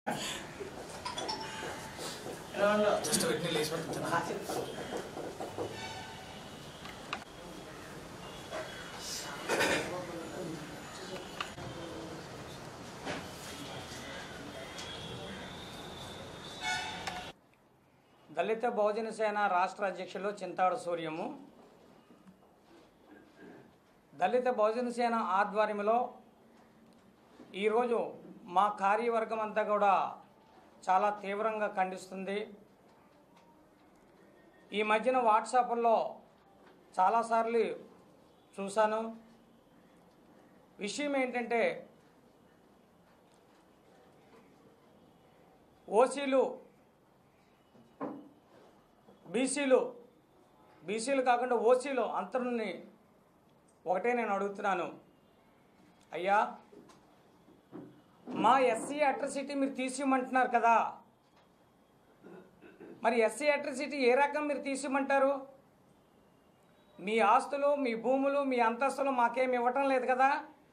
just వెంటనే లేచి పట్టుకున్నా దళిత బహుజన సేన రాష్ట్ర అధ్యక్షులు చింతాడు సూర్యము దళిత బహుజన సేన ఆధ్వర్యంలో ఈరోజు మా కార్యవర్గం అంతా కూడా చాలా తీవ్రంగా ఖండిస్తుంది ఈ మధ్యన వాట్సాప్లో చాలాసార్లు చూశాను విషయం ఏంటంటే ఓసీలు బీసీలు బీసీలు కాకుండా ఓసీలు అంతరుని ఒకటే నేను అడుగుతున్నాను అయ్యా మా ఎస్సీ అట్రసిటీ మీరు తీసిమంటున్నారు కదా మరి ఎస్సీ అట్రసిటీ ఏ రకం మీరు తీసిమంటారు మీ ఆస్తులు మీ భూములు మీ అంతస్తులు మాకేం ఇవ్వటం లేదు కదా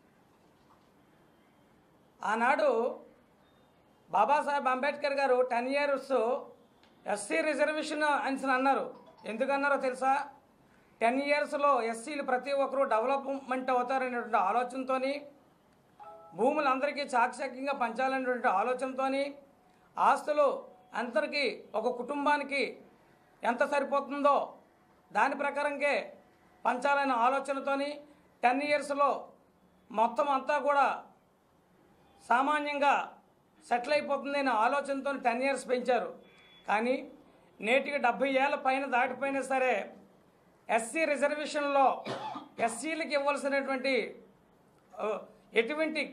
ఆనాడు బాబాసాహెబ్ అంబేద్కర్ గారు టెన్ ఇయర్స్ ఎస్సీ రిజర్వేషన్ అని అన్నారు ఎందుకన్నారో తెలుసా టెన్ ఇయర్స్లో ఎస్సీలు ప్రతి ఒక్కరూ డెవలప్మెంట్ అవుతారనేటువంటి ఆలోచనతో భూములు అందరికీ చాకచక్యంగా పంచాలనేటువంటి ఆలోచనతో ఆస్తులు అందరికీ ఒక కుటుంబానికి ఎంత సరిపోతుందో దాని ప్రకారంగా పంచాలనే ఆలోచనతోని టెన్ ఇయర్స్లో మొత్తం అంతా కూడా సామాన్యంగా సెటిల్ అయిపోతుంది అనే ఆలోచనతో టెన్ ఇయర్స్ పెంచారు కానీ నేటికి డెబ్భై ఏళ్ళ పైన దాటిపోయినా సరే ఎస్సీ రిజర్వేషన్లో ఎస్సీలకు ఇవ్వాల్సినటువంటి ఆ, ఎటువంటి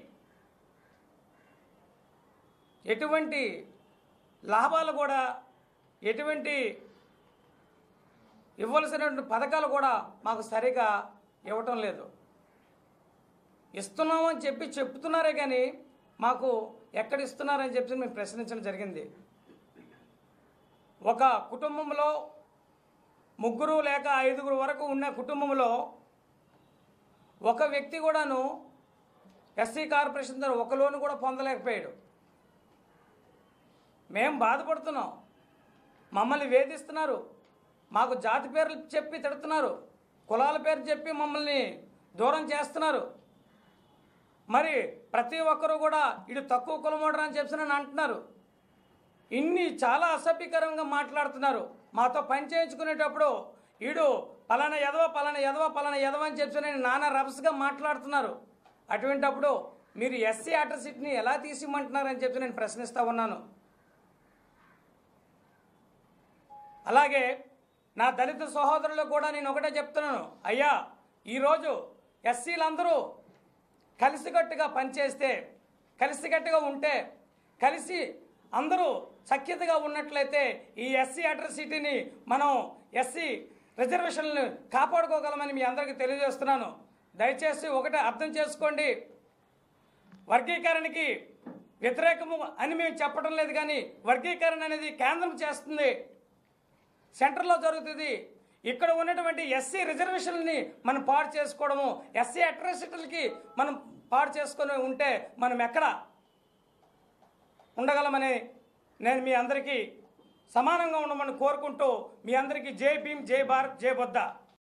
ఎటువంటి లాభాలు కూడా ఎటువంటి ఇవ్వాల్సినటువంటి పథకాలు కూడా మాకు సరిగా ఇవ్వటం లేదు ఇస్తున్నామని చెప్పి చెప్తున్నారే కానీ మాకు ఎక్కడ ఇస్తున్నారని చెప్పి మేము ప్రశ్నించడం జరిగింది ఒక కుటుంబంలో ముగ్గురు లేక ఐదుగురు వరకు ఉన్న కుటుంబంలో ఒక వ్యక్తి కూడాను ఎస్సీ కార్పొరేషన్ ద్వారా ఒక లోను కూడా పొందలేకపోయాడు మేము బాధపడుతున్నాం మమ్మల్ని వేధిస్తున్నారు మాకు జాతి పేర్లు చెప్పి తిడుతున్నారు కులాల పేరు చెప్పి మమ్మల్ని దూరం చేస్తున్నారు మరి ప్రతి ఒక్కరూ కూడా ఇటు తక్కువ కులమోడరు అని చెప్పి నన్ను అంటున్నారు ఇన్ని చాలా అసభ్యకరంగా మాట్లాడుతున్నారు మాతో పని చేయించుకునేటప్పుడు ఈడు పలానా ఎదవ పలానా ఎదవ పలానా ఎదవ అని చెప్పి నేను నానా రభసగా మాట్లాడుతున్నారు అటువంటప్పుడు మీరు ఎస్సీ అట్రసిటీని ఎలా తీసిమంటున్నారని చెప్పి నేను ప్రశ్నిస్తూ ఉన్నాను అలాగే నా దళిత సహోదరులకు కూడా నేను ఒకటే చెప్తున్నాను అయ్యా ఈరోజు ఎస్సీలందరూ కలిసికట్టుగా పనిచేస్తే కలిసికట్టుగా ఉంటే కలిసి అందరూ సఖ్యతగా ఉన్నట్లయితే ఈ ఎస్సీ అట్రసిటీని మనం ఎస్సీ రిజర్వేషన్లను కాపాడుకోగలమని మీ అందరికీ తెలియజేస్తున్నాను దయచేసి ఒకటే అర్థం చేసుకోండి వర్గీకరణకి వ్యతిరేకము అని మేము చెప్పడం లేదు కానీ వర్గీకరణ అనేది కేంద్రం చేస్తుంది సెంటర్లో జరుగుతుంది ఇక్కడ ఉన్నటువంటి ఎస్సీ రిజర్వేషన్ని మనం పాడు చేసుకోవడము ఎస్సీ అట్రాసిటీలకి మనం పాడు చేసుకొని ఉంటే మనం ఎక్కడ ఉండగలమని నేను మీ అందరికీ సమానంగా ఉండమని కోరుకుంటూ మీ అందరికీ జై భీమ్ జై భారత్ జై బొద్ద